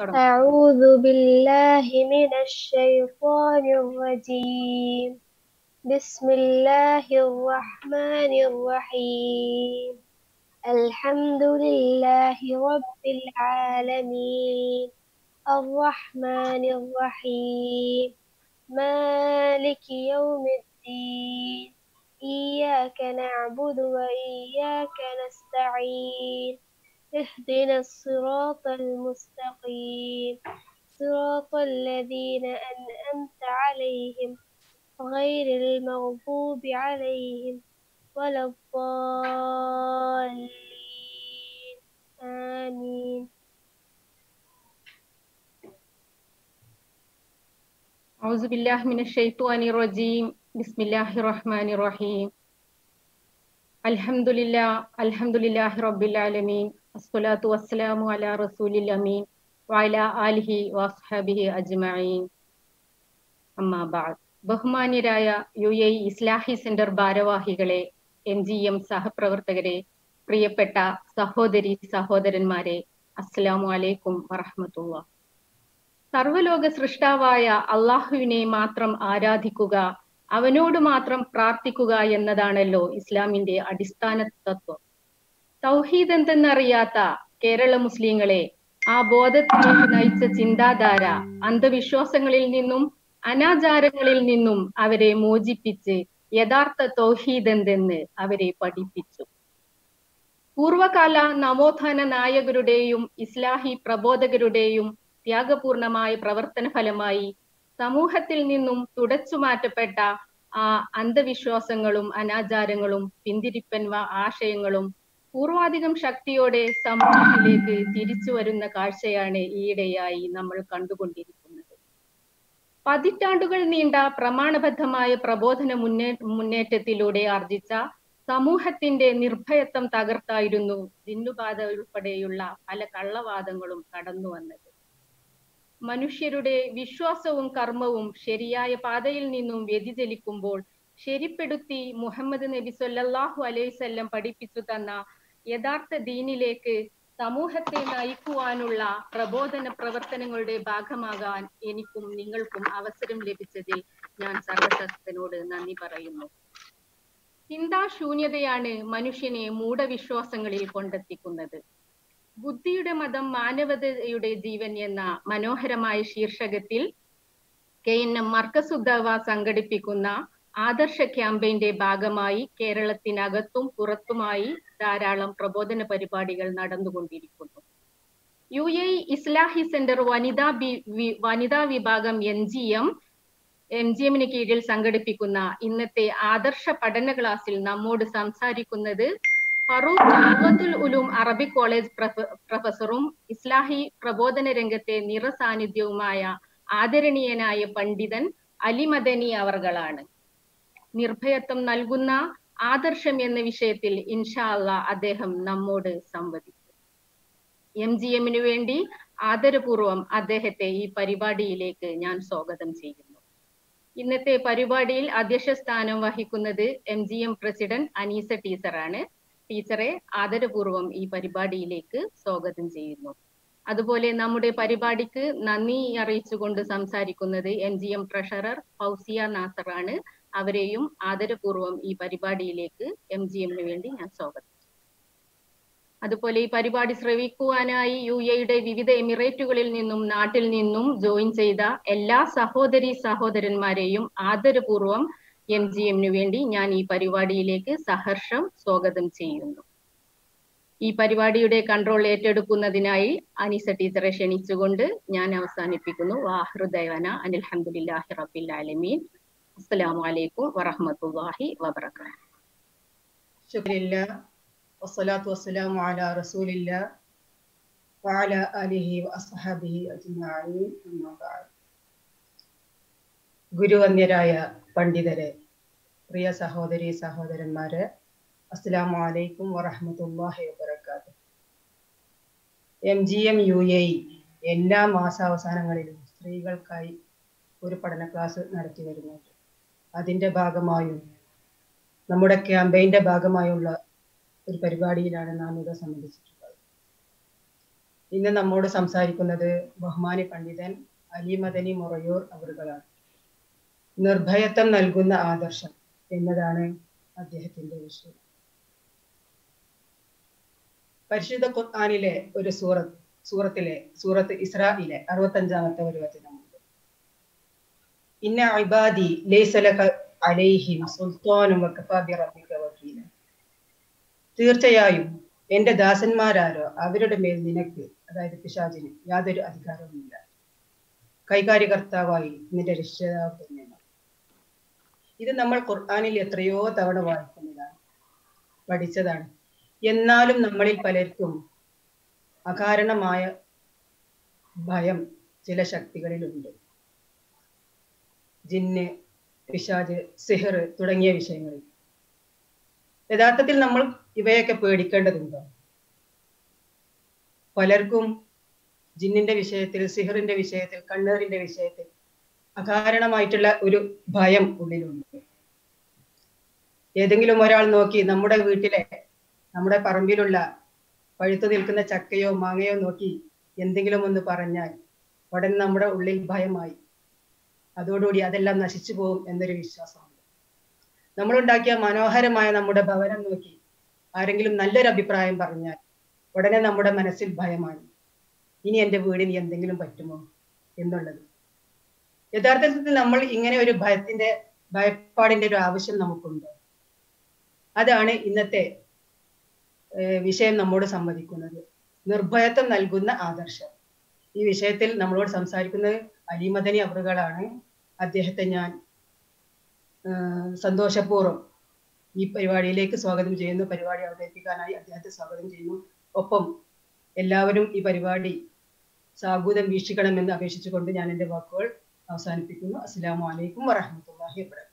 തുടങ്ങാം أعوذ بالله من الشيطان الرجيم بسم الله الرحمن الرحيم الحمد لله رب العالمين الرحمن الرحيم مالك يوم الدين إياك نعبد وإياك نستعين اهدنا الصراط المستقيم صراط الذين أنعمت عليهم غير المغضوب عليهم ولا الضالين آمين أعوذ بالله من الشيطان الرجيم بسم الله الرحمن الرحيم الحمد لله الحمد لله رب العالمين الصلاة والسلام على رسول الأمين وعلى آله وأصحابه أجمعين أما بعد ബഹുമാന്യരായ U A Islahi centre ഭാരവാഹികളെ എം ജി എം സഹപ്രവർത്തകരെ പ്രിയപ്പെട്ട സഹോദരി സഹോദരന്മാരെ അസ്സലാമു അലൈക്കും വറഹമത്തുള്ള സർവലോക സൃഷ്ടാവായ അള്ളാഹുവിനെ മാത്രം ആരാധിക്കുക അവനോട് മാത്രം പ്രാർത്ഥിക്കുക എന്നതാണല്ലോ ഇസ്ലാമിന്റെ അടിസ്ഥാന തത്വം തൗഹീദ് എന്തെന്നറിയാത്ത കേരള മുസ്ലിങ്ങളെ ആ ബോധത്തിലേക്ക് നയിച്ച ചിന്താധാര അന്ധവിശ്വാസങ്ങളിൽ നിന്നും അനാചാരങ്ങളിൽ നിന്നും അവരെ മോചിപ്പിച്ച് യഥാർത്ഥ തൗഹീദ് എന്തെന്ന് അവരെ പഠിപ്പിച്ചു പൂർവകാല നവോത്ഥാന നായകരുടെയും ഇസ്ലാഹി പ്രബോധകരുടെയും ത്യാഗപൂർണമായ പ്രവർത്തന ഫലമായി സമൂഹത്തിൽ നിന്നും തുടച്ചു മാറ്റപ്പെട്ട ആ അന്ധവിശ്വാസങ്ങളും അനാചാരങ്ങളും പിന്തിരിപ്പൻ ആശയങ്ങളും പൂർവാധികം ശക്തിയോടെ സമൂഹത്തിലേക്ക് തിരിച്ചു വരുന്ന കാഴ്ചയാണ് ഈയിടെയായി നമ്മൾ കണ്ടുകൊണ്ടിരിക്കുന്നത് പതിറ്റാണ്ടുകൾ നീണ്ട പ്രമാണബദ്ധമായ പ്രബോധന മുന്നേ മുന്നേറ്റത്തിലൂടെ ആർജിച്ച സമൂഹത്തിന്റെ നിർഭയത്വം തകർത്തായിരുന്നു ജിന്നുബാധ ഉൾപ്പെടെയുള്ള പല കള്ളവാദങ്ങളും കടന്നു വന്നത് മനുഷ്യരുടെ വിശ്വാസവും കർമ്മവും ശരിയായ പാതയിൽ നിന്നും വ്യതിചലിക്കുമ്പോൾ ശരിപ്പെടുത്തി മുഹമ്മദ് നബി സല്ലല്ലാഹു അലൈവല്ലം പഠിപ്പിച്ചു തന്ന യഥാർത്ഥ ദീനിലേക്ക് സമൂഹത്തെ നയിക്കുവാനുള്ള പ്രബോധന പ്രവർത്തനങ്ങളുടെ ഭാഗമാകാൻ എനിക്കും നിങ്ങൾക്കും അവസരം ലഭിച്ചതിൽ ഞാൻ സർവശക്തനോട് നന്ദി പറയുന്നു ചിന്താശൂന്യതയാണ് മനുഷ്യനെ മൂഢവിശ്വാസങ്ങളിൽ കൊണ്ടെത്തിക്കുന്നത് ബുദ്ധിയുടെ മതം മാനവതയുടെ ജീവൻ എന്ന മനോഹരമായ ശീർഷകത്തിൽ കെ എൻ എം മർക്കസുദ്ധവ സംഘടിപ്പിക്കുന്ന ആദർശ ക്യാമ്പയിന്റെ ഭാഗമായി കേരളത്തിനകത്തും പുറത്തുമായി ധാരാളം പ്രബോധന പരിപാടികൾ നടന്നുകൊണ്ടിരിക്കുന്നു യു എ ഇസ്ലാഹി സെന്റർ വനിതാ വനിതാ വിഭാഗം N G M M G എമ്മിന് കീഴിൽ സംഘടിപ്പിക്കുന്ന ഇന്നത്തെ ആദർശ പഠന ക്ലാസ്സിൽ നമ്മോട് സംസാരിക്കുന്നത് ഫറൂഖ് അഹമ്മദുൽ ഉലൂം അറബിക് കോളേജ് പ്രൊഫസറും ഇസ്ലാഹി പ്രബോധന രംഗത്തെ നിറസാന്നിധ്യവുമായ ആദരണീയനായ പണ്ഡിതൻ അലി മദനി അവർകളാണ് നിർഭയത്വം നൽകുന്ന ആദർശം എന്ന വിഷയത്തിൽ ഇൻഷാ അള്ളാ അദ്ദേഹം നമ്മോട് സംവദിക്കും എം ജി എമ്മിനു വേണ്ടി ആദരപൂർവം അദ്ദേഹത്തെ ഈ പരിപാടിയിലേക്ക് ഞാൻ സ്വാഗതം ചെയ്യുന്നു ഇന്നത്തെ പരിപാടിയിൽ അധ്യക്ഷ സ്ഥാനം വഹിക്കുന്നത് M G M president Aneesa ടീച്ചറാണ് ടീച്ചറെ ആദരപൂർവം ഈ പരിപാടിയിലേക്ക് സ്വാഗതം ചെയ്യുന്നു അതുപോലെ നമ്മുടെ പരിപാടിക്ക് നന്ദി അറിയിച്ചുകൊണ്ട് സംസാരിക്കുന്നത് M G M treasurer Fousiya നാസറാണ് അവരെയും ആദരപൂർവം ഈ പരിപാടിയിലേക്ക് എം ജി എമ്മിന് വേണ്ടി ഞാൻ സ്വാഗതം അതുപോലെ ഈ പരിപാടി ശ്രവിക്കുവാനായി യു എയുടെ വിവിധ എമിറേറ്റുകളിൽ നിന്നും നാട്ടിൽ നിന്നും ജോയിൻ ചെയ്ത എല്ലാ സഹോദരി സഹോദരന്മാരെയും ആദരപൂർവം എം ജി എമ്മിന് വേണ്ടി ഞാൻ ഈ പരിപാടിയിലേക്ക് സഹർഷം സ്വാഗതം ചെയ്യുന്നു ഈ പരിപാടിയുടെ കൺട്രോൾ ഏറ്റെടുക്കുന്നതിനായി അനീസ ടീച്ചറെ ക്ഷണിച്ചുകൊണ്ട് ഞാൻ അവസാനിപ്പിക്കുന്നു വാഹൃദയവന അനിൽഹമുല്ലാഹി റബ്ബിൽ ആലമീൻ അസ്സലാമു അലൈക്കും വറഹ്മത്തുള്ളാഹി വബറകാതുഹു ശുക്രില്ല വസ്സലാത്തു വസ്സലാമു അലാ റസൂലില്ല വഅല ആലിഹി വഅസ്ഹാബിഹി അജ്മഈൻ അമ്മാ ബഅദ് ഗുരുവന്യരായ പണ്ഡിതരെ പ്രിയ സഹോദരി സഹോദരന്മാരെ അസ്സലാമു അലൈക്കും വറഹ്മത്തുള്ളാഹി വബറകാതുഹു M G M U A എല്ലാ മാസാവസാനങ്ങളിലും സ്ത്രീകൾക്കായി ഒരു പഠന ക്ലാസ് നടത്തി വരുന്നുണ്ട് അതിന്റെ ഭാഗമായും നമ്മുടെ ക്യാമ്പയിന്റെ ഭാഗമായുള്ള ഒരു പരിപാടിയിലാണ് നാം ഇത് സംബന്ധിച്ചിട്ടുള്ളത് ഇന്ന് നമ്മോട് സംസാരിക്കുന്നത് ബഹുമാനി പണ്ഡിതൻ അലി മദനി മൊറയൂർ അവറുകളാണ് നിർഭയത്വം നൽകുന്ന ആദർശം എന്നതാണ് അദ്ദേഹത്തിന്റെ വിഷയം പരിശുദ്ധ ഖുർആനിലെ ഒരു സൂറത്ത് സൂറത്തിലെ സൂറത്ത് ഇസ്രായിലെ അറുപത്തഞ്ചാമത്തെ ഒരു വചനമുണ്ട് ഇന്ന ഇബാദി ലൈസലക അലൈഹിം സുൽത്താനും വക്കഫാ ബിറബ്ബിക വക്കീല തീർച്ചയായും എന്റെ ദാസന്മാരാരോ അവരുടെ മേൽ നിനക്ക് അതായത് പിശാചിന് യാതൊരു അധികാരവുമില്ല കൈകാര്യകർത്താവായി നിന്റെ രക്ഷിതാവ് തന്നെയാണ് ഇത് നമ്മൾ ഖുർആാനിൽ എത്രയോ തവണ വായിക്കുന്നതാണ് പഠിച്ചതാണ് എന്നാലും നമ്മളിൽ പലർക്കും അകാരണമായ ഭയം ചില ശക്തികളിലുണ്ട് ജിന്ന് പിശാജ് സിഹർ തുടങ്ങിയ വിഷയങ്ങളിൽ യഥാർത്ഥത്തിൽ നമ്മൾ ഇവയൊക്കെ പേടിക്കേണ്ടതുണ്ടോ പലർക്കും ജിന്നിന്റെ വിഷയത്തിൽ സിഹറിന്റെ വിഷയത്തിൽ കണ്ണേറിന്റെ വിഷയത്തിൽ അകാരണമായിട്ടുള്ള ഒരു ഭയം ഉള്ളിലുണ്ട് ഏതെങ്കിലും ഒരാൾ നോക്കി നമ്മുടെ വീട്ടിലെ നമ്മുടെ പറമ്പിലുള്ള പഴുത്തു നിൽക്കുന്ന ചക്കയോ മാങ്ങയോ നോക്കി എന്തെങ്കിലും ഒന്ന് പറഞ്ഞാൽ ഉടൻ നമ്മുടെ ഉള്ളിൽ ഭയമായി അതോടുകൂടി അതെല്ലാം നശിച്ചു പോകും എന്നൊരു വിശ്വാസമുണ്ട് നമ്മളുണ്ടാക്കിയ മനോഹരമായ നമ്മുടെ ഭവനം നോക്കി ആരെങ്കിലും നല്ലൊരു അഭിപ്രായം പറഞ്ഞാൽ ഉടനെ നമ്മുടെ മനസ്സിൽ ഭയമായി ഇനി എൻ്റെ വീടിന് എന്തെങ്കിലും പറ്റുമോ എന്നുള്ളത് യഥാർത്ഥത്തിൽ നമ്മൾ ഇങ്ങനെ ഒരു ഭയത്തിന്റെ ഭയപ്പാടിന്റെ ഒരു ആവശ്യം നമുക്കുണ്ട് അതാണ് ഇന്നത്തെ വിഷയം നമ്മോട് സംവദിക്കുന്നത് നിർഭയത്വം നൽകുന്ന ആദർശം ഈ വിഷയത്തിൽ നമ്മളോട് സംസാരിക്കുന്നത് അലിമദനി അവറുകളാണ് അദ്ദേഹത്തെ ഞാൻ സന്തോഷപൂർവ്വം ഈ പരിപാടിയിലേക്ക് സ്വാഗതം ചെയ്യുന്നു പരിപാടി അവതരിപ്പിക്കാനായി അദ്ദേഹത്തെ സ്വാഗതം ചെയ്യുന്നു ഒപ്പം എല്ലാവരും ഈ പരിപാടി സാഗൂതം വീക്ഷിക്കണമെന്ന് അപേക്ഷിച്ചുകൊണ്ട് ഞാൻ എൻ്റെ വാക്കുകൾ അവസാനിപ്പിക്കുന്നു അസ്സാം വലൈക്കും വറഹമത്തല്ലാഹി വാബർക്കാത്തു